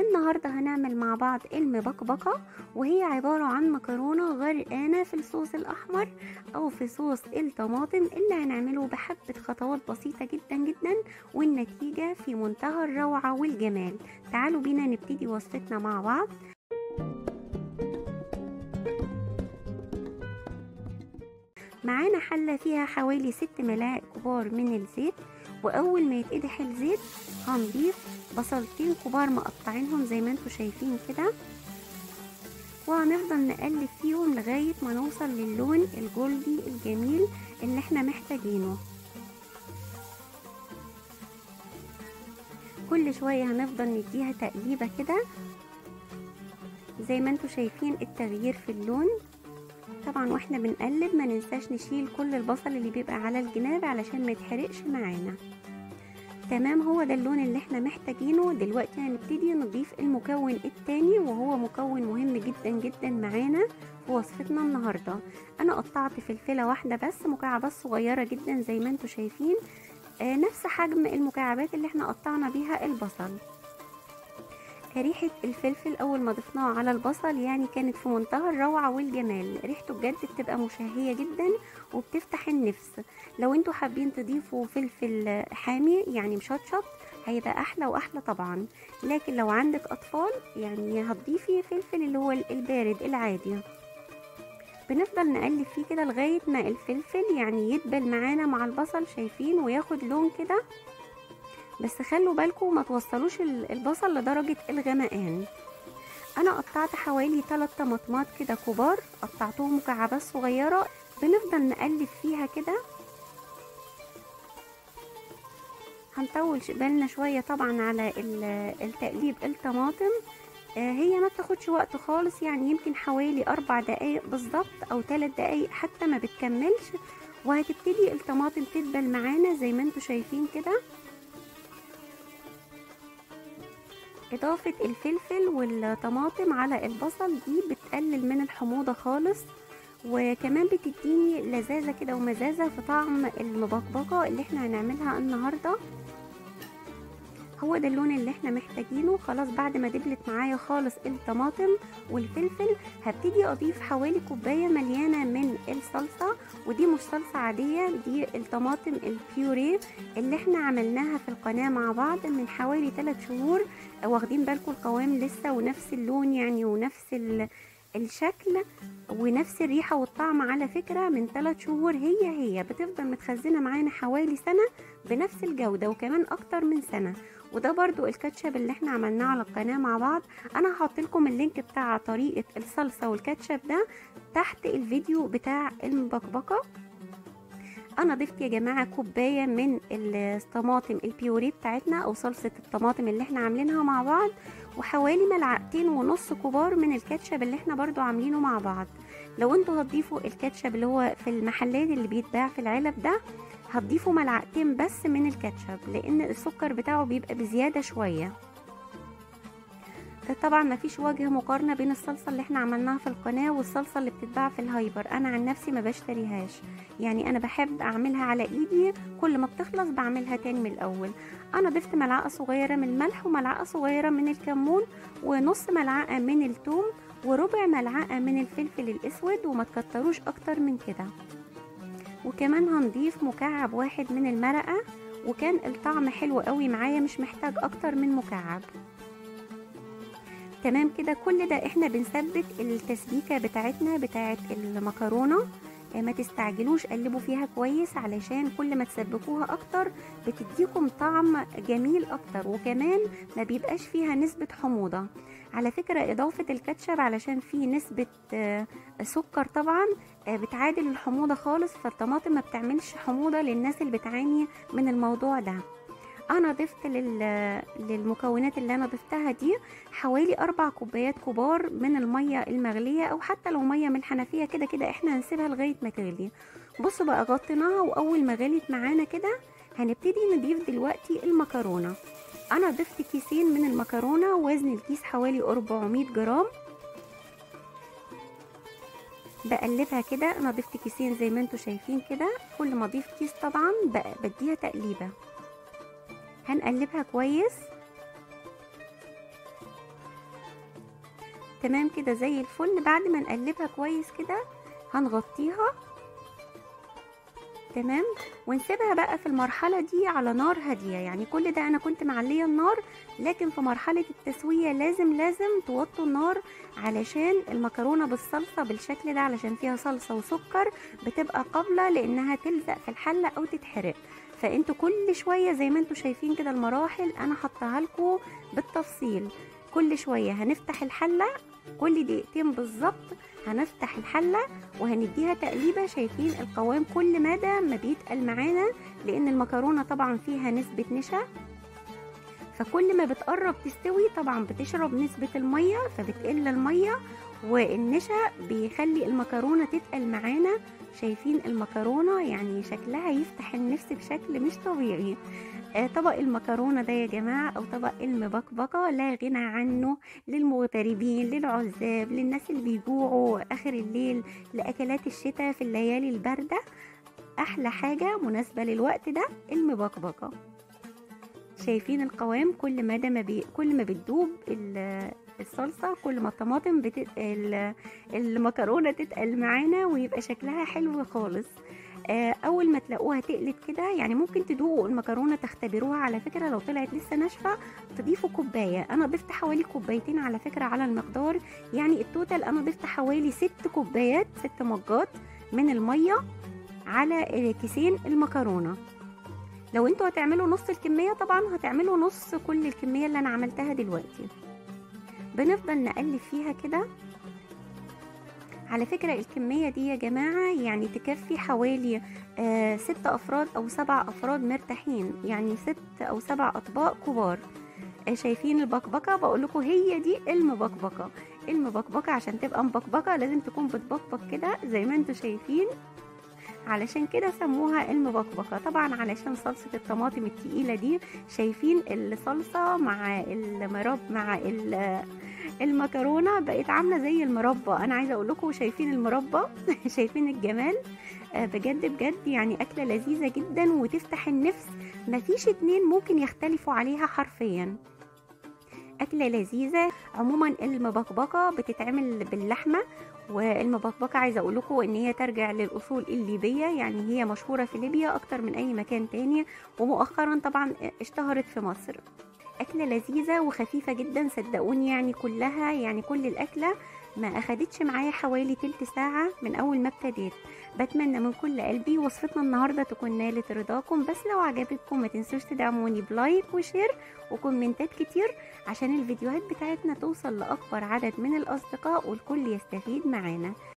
النهاردة هنعمل مع بعض المبكبكة وهي عبارة عن مكرونة غرقانة في الصوص الأحمر أو في صوص الطماطم اللي هنعمله بحبة خطوات بسيطة جدا جدا والنتيجة في منتهى الروعة والجمال تعالوا بينا نبتدي وصفتنا مع بعض معانا حلة فيها حوالي ست ملاعق كبار من الزيت وأول ما يتقدح الزيت هنضيف بصلتين كبار مقطعينهم زي ما انتوا شايفين كده وهنفضل نقلب فيهم لغاية ما نوصل للون الجولدي الجميل اللي احنا محتاجينه كل شوية هنفضل نديها تقليبة كده زي ما انتوا شايفين التغيير في اللون طبعا واحنا بنقلب ما ننساش نشيل كل البصل اللي بيبقى على الجناب علشان ما يتحرقش معانا تمام هو ده اللون اللي احنا محتاجينه دلوقتي هنبتدي نضيف المكون التاني وهو مكون مهم جدا جدا معانا في وصفتنا النهارده انا قطعت فلفله واحده بس مكعبات صغيره جدا زي ما انتوا شايفين آه نفس حجم المكعبات اللي احنا قطعنا بيها البصل ريحة الفلفل أول ما ضفناه على البصل يعني كانت في منتهى الروعة والجمال ريحته بجد بتبقى مشهية جدا وبتفتح النفس لو انتوا حابين تضيفوا فلفل حامي يعني مشطشط هيبقى أحلى وأحلى طبعا لكن لو عندك أطفال يعني هتضيفي فلفل اللي هو البارد العادي بنفضل نقلب فيه كده لغاية ما الفلفل يعني يدبل معانا مع البصل شايفين وياخد لون كده بس خلوا بالكم ما توصلوش البصل لدرجة الغمقان انا قطعت حوالي 3 طماطمات كده كبار قطعتهم مكعبات صغيرة بنفضل نقلب فيها كده هنطول بالنا شوية طبعا على التقليب الطماطم هي ما بتاخدش وقت خالص يعني يمكن حوالي اربع دقايق بالظبط او ثلاث دقايق حتى ما بتكملش وهتبتدي الطماطم تدبل معانا زي ما انتوا شايفين كده إضافة الفلفل والطماطم على البصل دي بتقلل من الحموضة خالص وكمان بتديني لذاذة كده ومزازة في طعم المبكبكة اللي احنا هنعملها النهاردة هو ده اللون اللي احنا محتاجينه خلاص بعد ما دبلت معايا خالص الطماطم والفلفل هبتدي اضيف حوالي كوباية مليانة من الصلصة ودي مش صلصة عادية دي الطماطم البيوري اللي احنا عملناها في القناة مع بعض من حوالي 3 شهور واخدين بالكم القوام لسه ونفس اللون يعني ونفس الشكل ونفس الريحة والطعم على فكرة من 3 شهور هي هي بتفضل متخزنة معانا حوالي سنة بنفس الجودة وكمان اكتر من سنة وده برضو الكاتشب اللي احنا عملناه على القناة مع بعض انا هحط لكم اللينك بتاع طريقة الصلصة والكاتشب ده تحت الفيديو بتاع المبكبكة انا ضفت يا جماعه كوبايه من الطماطم البيوري بتاعتنا او صلصه الطماطم اللي احنا عاملينها مع بعض وحوالي ملعقتين ونص كبار من الكاتشب اللي احنا برضو عاملينه مع بعض لو انتوا هتضيفوا الكاتشب اللي هو في المحلات اللي بيتباع في العلب ده هتضيفوا ملعقتين بس من الكاتشب لان السكر بتاعه بيبقى بزياده شويه طبعا مفيش وجه مقارنه بين الصلصه اللي احنا عملناها في القناه والصلصه اللي بتتباع في الهايبر انا عن نفسي ما بشتريهاش يعني انا بحب اعملها على ايدي كل ما بتخلص بعملها تاني من الاول انا ضفت ملعقه صغيره من الملح وملعقه صغيره من الكمون ونص ملعقه من الثوم وربع ملعقه من الفلفل الاسود وما تكتروش اكتر من كده وكمان هنضيف مكعب واحد من المرقه وكان الطعم حلو قوي معايا مش محتاج اكتر من مكعب تمام كده كل ده احنا بنثبت التسبيكة بتاعتنا بتاعت المكرونة ما تستعجلوش قلبوا فيها كويس علشان كل ما تسبكوها اكتر بتديكم طعم جميل اكتر وكمان ما بيبقاش فيها نسبة حموضة على فكرة اضافة الكاتشب علشان فيه نسبة سكر طبعا بتعادل الحموضة خالص فالطماطم ما بتعملش حموضة للناس اللي بتعاني من الموضوع ده انا ضفت لل... للمكونات اللي انا ضفتها دي حوالي اربع كوبايات كبار من المية المغلية او حتى لو مية من الحنفية كده كده احنا هنسيبها لغاية ما تغلي بصوا بقى غطيناها واول ما غليت معانا كده هنبتدي نضيف دلوقتي المكرونة انا ضفت كيسين من المكرونة وزن الكيس حوالي 400 جرام بقلبها كده انا ضفت كيسين زي ما انتوا شايفين كده كل ما اضيف كيس طبعا بديها تقليبه هنقلبها كويس تمام كده زي الفل بعد ما نقلبها كويس كده هنغطيها تمام ونسيبها بقى في المرحلة دي على نار هادية يعني كل ده أنا كنت معلية النار لكن في مرحلة التسوية لازم لازم توطوا النار علشان المكرونة بالصلصة بالشكل ده علشان فيها صلصة وسكر بتبقى قابلة لأنها تلزق في الحلة أو تتحرق فانتوا كل شوية زي ما انتوا شايفين كده المراحل أنا حطها لكم بالتفصيل كل شوية هنفتح الحلة كل دقيقتين بالظبط هنفتح الحلة وهنديها تقليبة شايفين القوام كل مدى ما بيتقل معانا لأن المكرونة طبعا فيها نسبة نشا فكل ما بتقرب تستوي طبعا بتشرب نسبة المية فبتقل المية والنشا بيخلي المكرونة تتقل معانا شايفين المكرونة يعني شكلها يفتح النفس بشكل مش طبيعي آه طبق المكرونة ده يا جماعة أو طبق المبكبكة لا غنى عنه للمغتربين للعزاب للناس اللي بيجوعوا آخر الليل لأكلات الشتاء في الليالي الباردة أحلى حاجة مناسبة للوقت ده المبكبكة شايفين القوام كل مدى ما بي... كل ما بتدوب الصلصه كل ما الطماطم بت... المكرونه تتقل معانا ويبقى شكلها حلو خالص اول ما تلاقوها تقلت كده يعني ممكن تدوقوا المكرونه تختبروها على فكره لو طلعت لسه ناشفه تضيفوا كوبايه انا ضفت حوالي كوبايتين على فكره على المقدار يعني التوتال انا ضفت حوالي ست كوبايات ست مجات من الميه على كيسين المكرونه لو انتوا هتعملوا نص الكميه طبعا هتعملوا نص كل الكميه اللي انا عملتها دلوقتي بنفضل نقلب فيها كده على فكرة الكمية دي يا جماعة يعني تكفي حوالي آه ست أفراد أو سبع أفراد مرتاحين يعني ست أو سبع أطباق كبار آه شايفين البكبكة بقول لكم هي دي المبكبكة المبكبكة عشان تبقى مبكبكة لازم تكون بتبكبك كده زي ما انتوا شايفين علشان كده سموها المبكبكة طبعا علشان صلصة الطماطم التقيلة دي شايفين الصلصة مع المرب مع المكرونة بقت عاملة زي المربى انا عايزة اقول لكم شايفين المربى شايفين الجمال بجد بجد يعني اكلة لذيذة جدا وتفتح النفس مفيش اتنين ممكن يختلفوا عليها حرفيا أكلة لذيذة عموما المبكبكة بتتعمل باللحمة والمبكبكة عايزة أقول لكم إن هي ترجع للأصول الليبية يعني هي مشهورة في ليبيا أكتر من أي مكان تاني ومؤخرا طبعا اشتهرت في مصر أكلة لذيذة وخفيفة جدا صدقوني يعني كلها يعني كل الأكلة ما أخدتش معايا حوالي تلت ساعة من أول ما ابتديت بتمنى من كل قلبي وصفتنا النهاردة تكون نالت رضاكم بس لو عجبتكم ما تنسوش تدعموني بلايك وشير وكومنتات كتير عشان الفيديوهات بتاعتنا توصل لأكبر عدد من الأصدقاء والكل يستفيد معانا